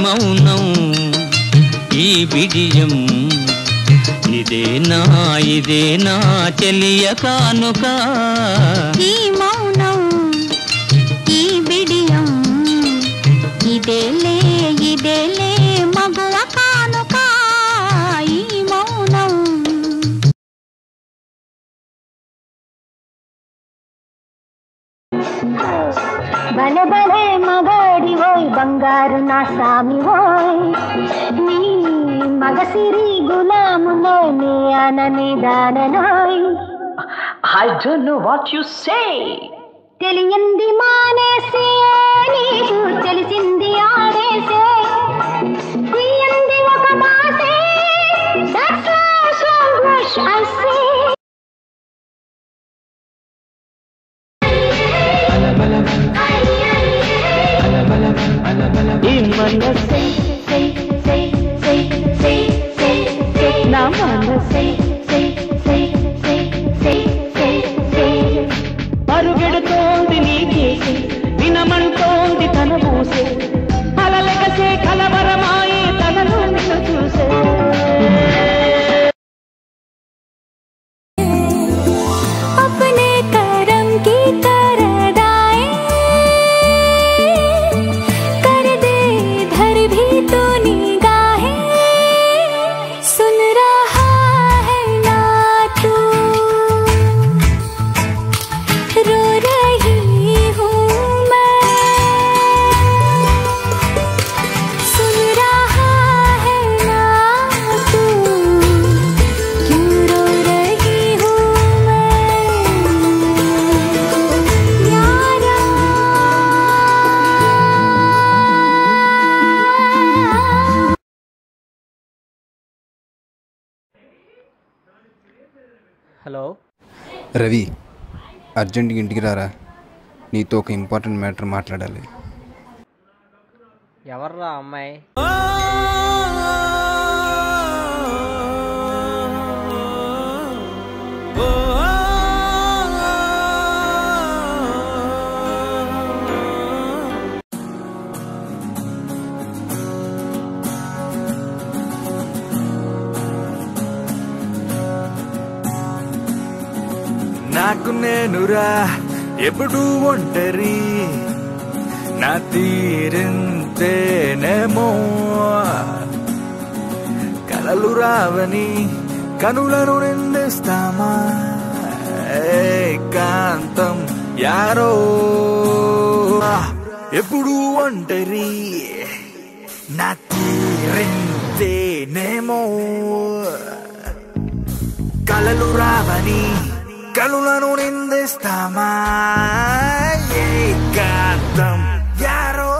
మౌనం ఈ బిడియం ఇదేనా ఇదేనా చెలియ కానుక ఈ మౌనం ఈ బిడియం ఇదేలే ఇదేలే మగువ కానుక ఈ మౌనం భలే భలే మగాడి ఓయ్ బంగారు నా సామి ఓయ్ నీ మగసిరి గులాములో నీ అనని దాననోయ్ I don't know what you say. తెలియంది మానేసి నీకు తెలిసింది ఆడేసే తీయంది ఒక మాసే That's why so much I say ఈ మనసే నా మనసే పరుగెడుతోంది నీకేసి వినమంటోంది తన ఊసే అలలెగసే కలవరమాయే తనలో నిన్ను చూసే अपने करम की करदाए कर दे धर भी तो निगाहें सुन रहा है ना तू रो रही हूँ मैं सुन रहा है ना तू क्यों रो रही हूँ मैं यारा హలో రవి అర్జెంటుగా ఇంటికి రారా నీతో ఒక ఇంపార్టెంట్ మ్యాటర్ మాట్లాడాలి ఎవర్రా అమ్మాయి నాకు నేనురా ఎప్పుడు ఒంటరి నా తీరింతేనేమో కలలు రావని కనులను నిందిస్తామా ఏకాంతం యారో ఎప్పుడు ఒంటరి నా తీరింతేనేమో కలలు రావని కలులను నిందిస్తామా ఏకాంతం యారో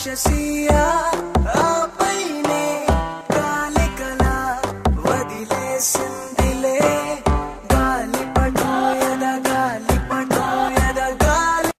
రాక్షసియా ఆపైనే కాలికలా వదిలేసిందిలే గాలిపటం ఎద గాలిపటం ఎద గాలి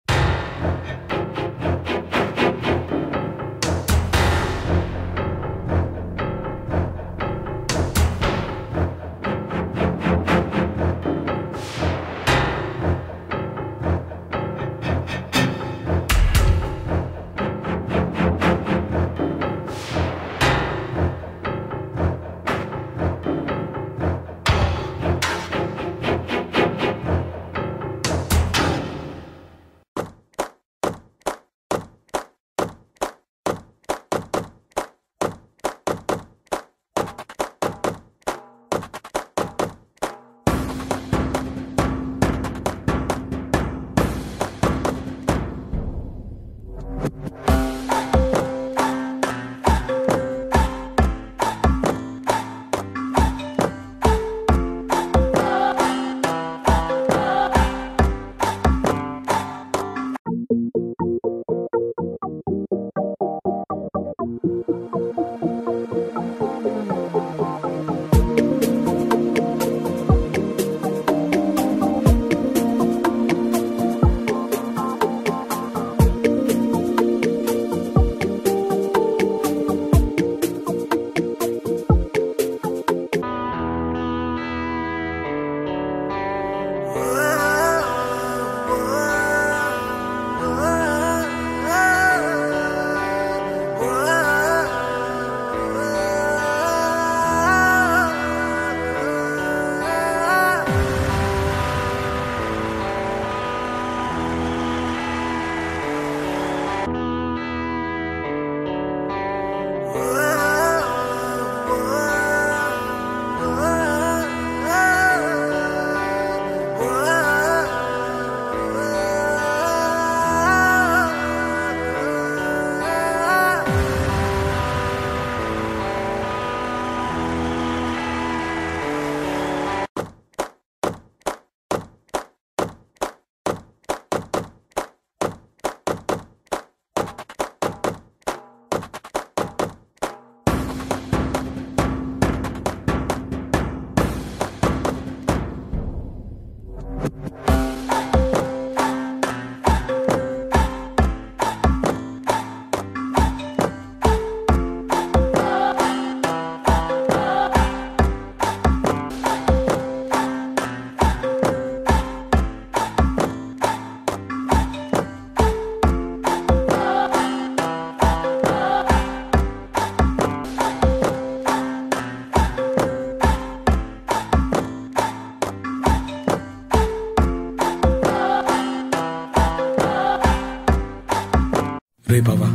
రే బావా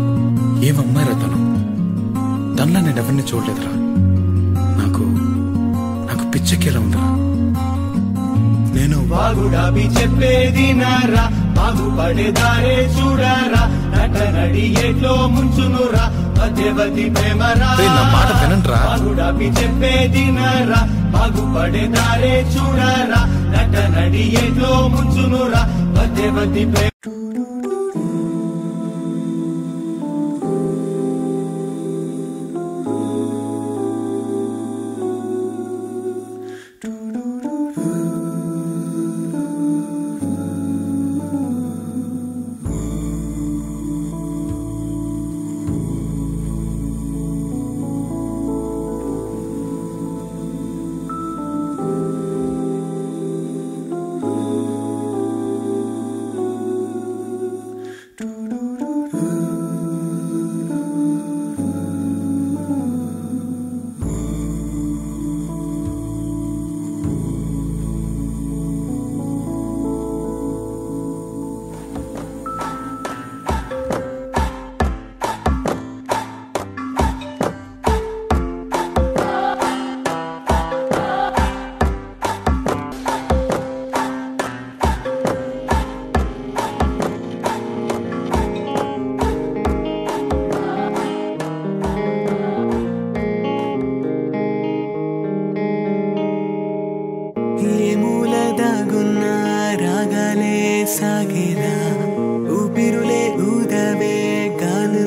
ఏమమ్మాయిరా తను తనలా నేను ఎవరిని చూడలేదురా నాకు నాకు పిచ్చెక్కేలా ఉందిరా నేను బాగుడాబి చెప్పేది నారా బాగుపడేదారే చూడారా నట నడి ఎట్లో ముంచునురా మధ్యవతి ప్రేమరా రేయ్, నా మాట వినండ్రా. బాగుడాబి చెప్పేది నారా బాగుపడేదారే చూడారా నట నడి ఎట్లో ముంచునురా మధ్యవతి ప్రేమ ఏ మూల దాగున్న రాగాలే సాగేదా ఊపిరులే ఊదవే గాలు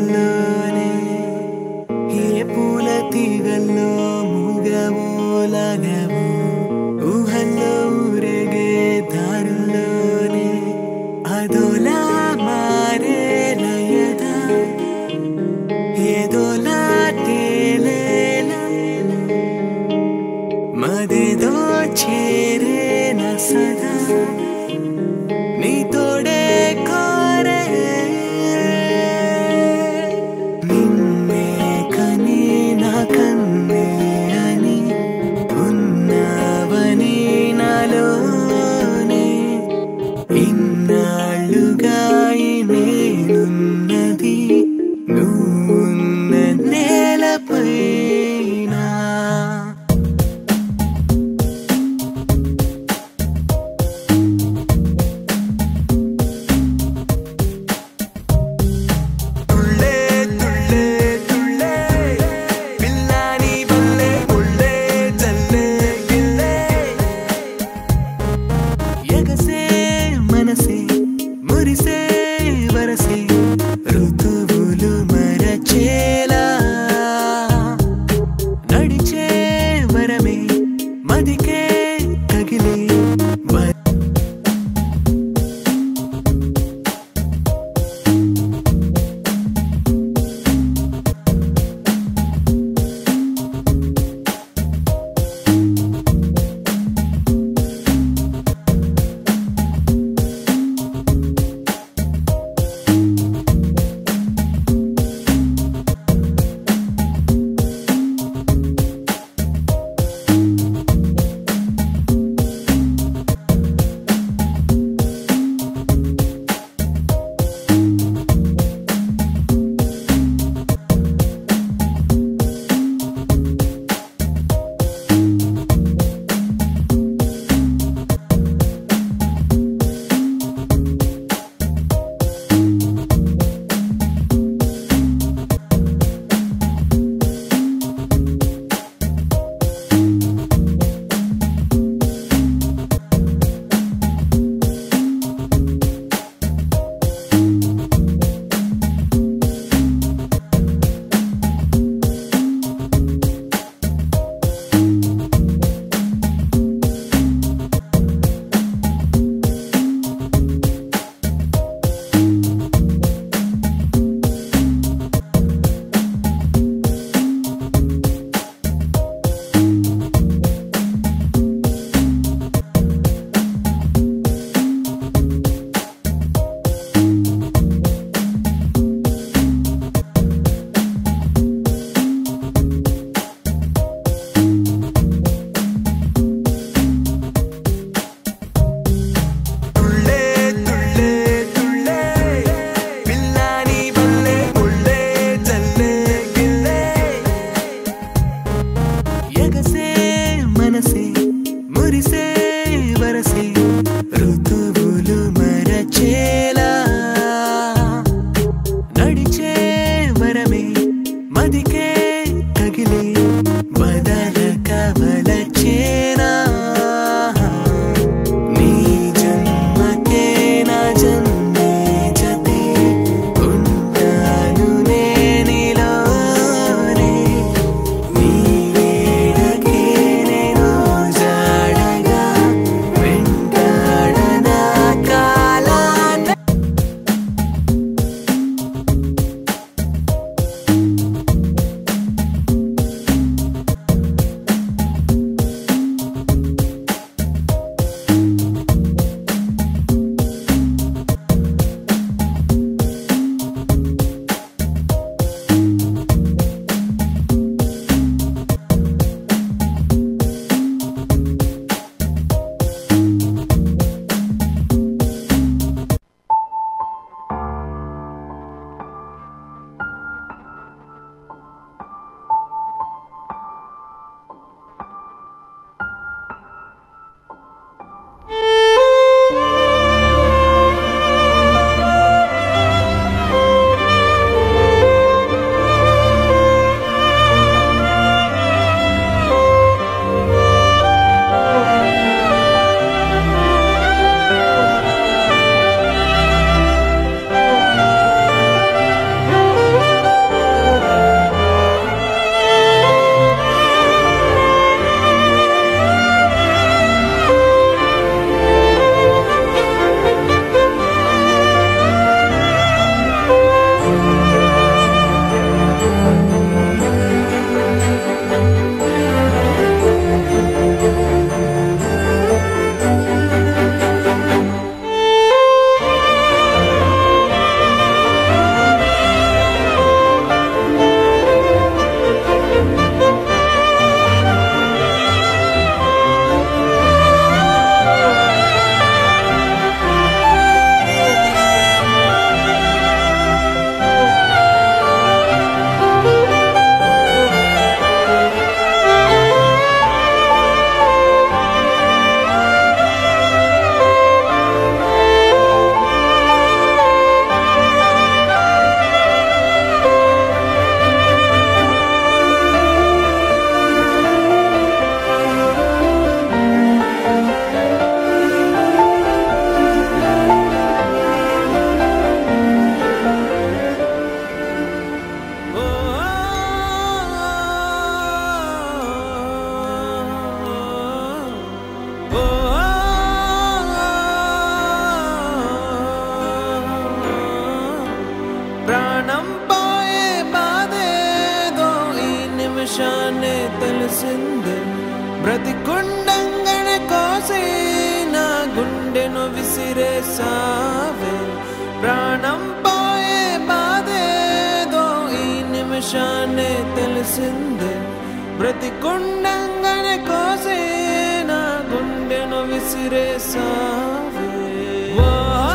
బ్రతికుండంగనే కోసి నా గుండెను విసిరేసావే ప్రాణం పోయే బాధేదో ఈ నిమిషాన్నే తెలిసిందే బ్రతికుండంగనే కోసి నా గుండెను విసిరేసావే ఓ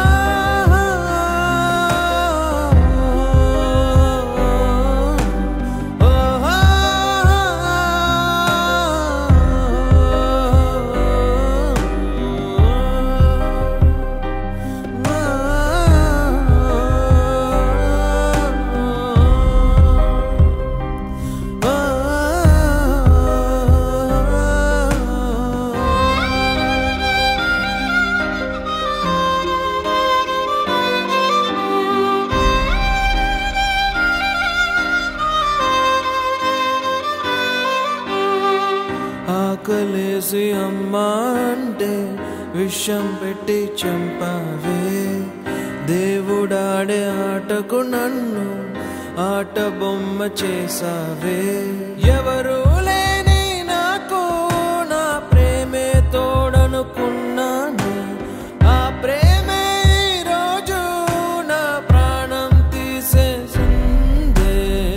ఆకలేసి అమ్మా అంటే విషం పెట్టి చంపావే దేవుడాడే ఆటకు నన్ను ఆట బొమ్మ చేసావే ఎవరు లేని నాకు నా ప్రేమే తోడనుకున్నాను ఆ ప్రేమే ఈ రోజు నా ప్రాణం తీసేసిందే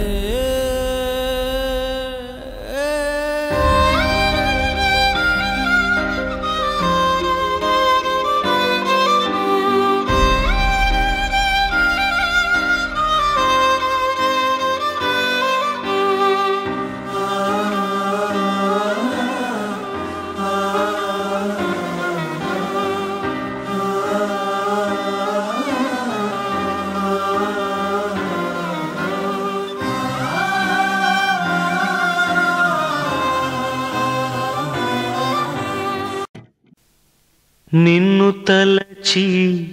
నిన్ను తలచి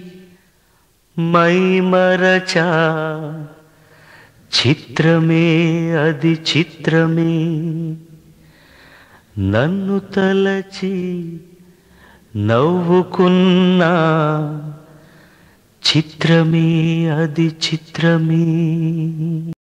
మై మరచా చిత్రమే అది చిత్రమే నన్ను తలచి నవ్వుకున్నా చిత్రమే అది చిత్రమే